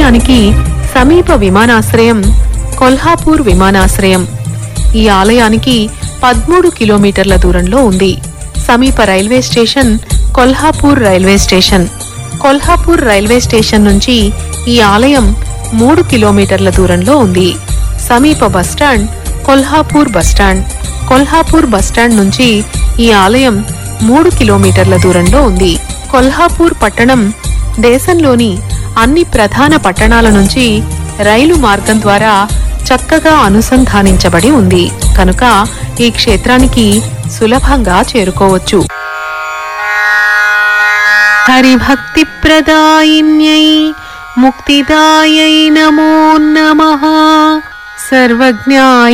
ఆలయానికి సమీప విమానాశ్రయం కొల్హాపూర్ విమానాశ్రయం ఈ ఆలయానికి పదమూడు కిలోమీటర్ల దూరంలో ఉంది సమీప railway station Kolhapur railway station Kolhapur railway station నుంచి ఈ ఆలయం మూడు కిలోమీటర్ల దూరంలో ఉంది సమీప bus stand Kolhapur bus stand Kolhapur bus stand నుంచి ఈ ఆలయం మూడు కిలోమీటర్ల దూరంలో ఉంది కొల్హాపూర్ పట్టణం దేశంలోని అన్ని ప్రధాన పట్టణాల నుంచి రైలు మార్గం ద్వారా చక్కగా అనుసంధానించబడి ఉంది కనుక ఈ క్షేత్రానికి సులభంగా చేరుకోవచ్చు హరిభక్తి ప్రదాయిన్యై ముక్తిదాయై నమో నమః సర్వజ్ఞాయ